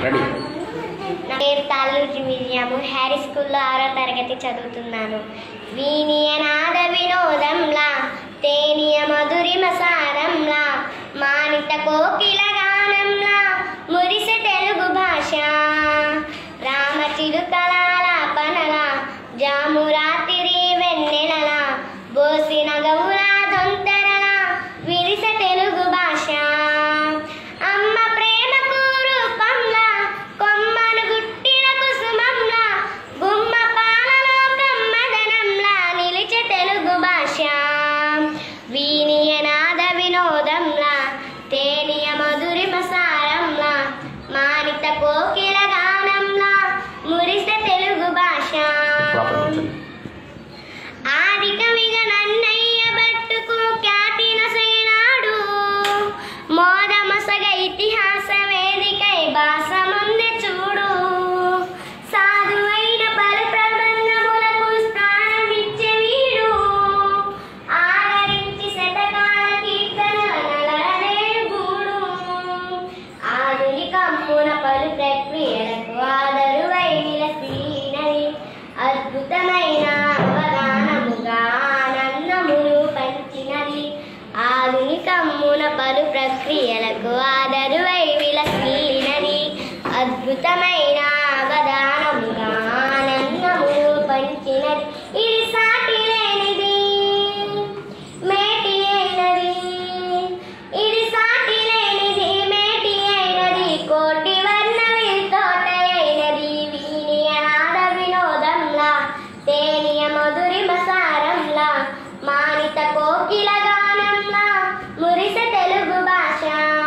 ready నా పేరు తాలూరి విజయము హ్యారీ స్కూల్లో ఆరో తరగతి చదువుతున్నాను వీనియనాద వినోదంలా తేనియ మధురిమ సారంలా మానిత కోకిల గానంలా మురిసె తెలుగు భాష రామ చిరుకలాల పనల జాము రాత్రి వెన్నెలల బోసిన గౌల దొంతరల విరిసె తెలుగు భాష అమ్మ ప్రేమకు రూపంలా కొమ్మను గుట్టిన కుసుమంలా గుమ్మ పాలలో కమ్మదనంలా నిలిచే తెలుగు భాష వీనియనాద వినోదంలా తేనియ మధురిమ సారంలా మానిత కోకిల గానంలా మురిసె తెలుగు భాష ప్రాపర్ కూర్చోండి ఆది కవిగా నన్నయ్య బట్టుకు ఖ్యాతి నొసగినాడు మోదమసగ ఇతిహాస వేదికై భాష ముందే చూడు సాధువైన పలు ప్రబంధములకు స్థానమిచ్చే వీడు ఆదరించి శతకాల కీర్తనల నలరనేడు గూడు ఆధునికమ్మున పలు ప్రక్రియలకు ఆదరువై విలసినది అద్భుతమైన అవగానముగా ఆనందమును పంచినది ఆధునికమ్మున పలు ప్రక్రియలకు ఆదరువై విలసినది అద్భుతమైన అవగానముగా ఆనందమును పంచినది ఇది సాటి లేనిది మేటి అయినది ఇది సాటి లేనిది మేటి అయినది కోటి వర్ణమి తోట అయినది వీని అనాథ వినోదంలా తేనియ మధురిమ సారంలా మానిత కోకిల గానంలా మురిస తెలుగు భాష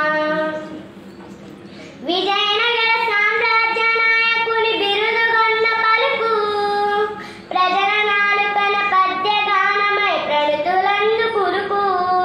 విజయనగర సామ్రాజ్య నాయకుని బిరుదుగొన్న పలుకు ప్రజల నాలుకన పద్య గానమై ప్రణుతులందు కురుకు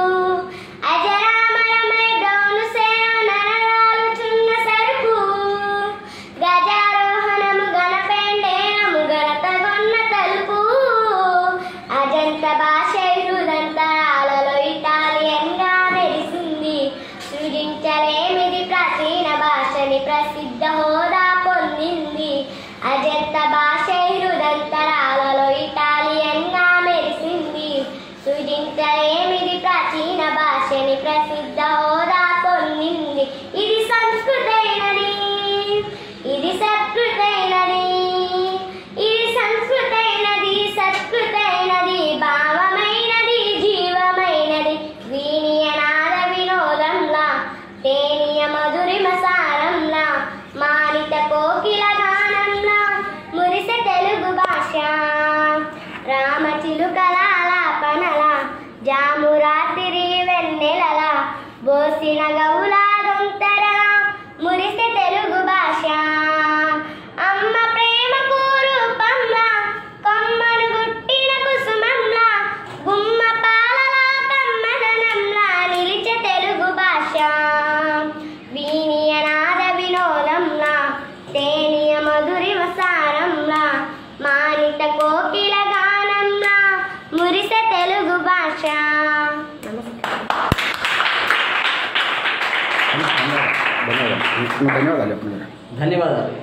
అజరామరమై బ్రౌను సేవ నరరాలుచున్న సరుకు గజారోహణము గణపెండేనము గణతగొన్న తలుపు అజంత భాష ఇరుదంతరాలలో ఇటాలియన్గా మెరిసింది సృజించలేమిది ప్రాచీన భాషని ప్రసిద్ధ హోదా పొందింది అజంత భాష ఇరుదంతరాలలో ఇటాలియన్గా మెరిసింది సృజించలేమిది ప్రాచీన భాషని ప్రసిద్ధ హోదా పొందింది ఇది సంస్కృతైనది ఇది సత్కృతైనది ఇది సంస్కృతైనది సత్కృతైనది భావమైనది జీవమైనది వీని అనాద వినోదంలా తేనియ మధురిమ సారంలా మానిత కోకిల గానంలా మురిసె తెలుగు భాష రామ చిలుకలాల పనల జాము రాత్రి వెన్నెలల బోసిన గౌల దొంతరల మురిసె తెలుగు భాష అమ్మ ప్రేమకు రూపంలా కొమ్మను గుట్టిన కుసుమంలా గుమ్మ పాలలా కమ్మదనంలా నిలిచే తెలుగు భాష వీని అనాద వినోదంలా తేనియ మధురిమ సారంలా మానిత కోకిల గానంలా మురిసె తెలుగు భాష నమస్కారం ధన్యవాదాలు ధన్యవాదాలు ధన్యవాదాలు చెప్పండి ధన్యవాదాలు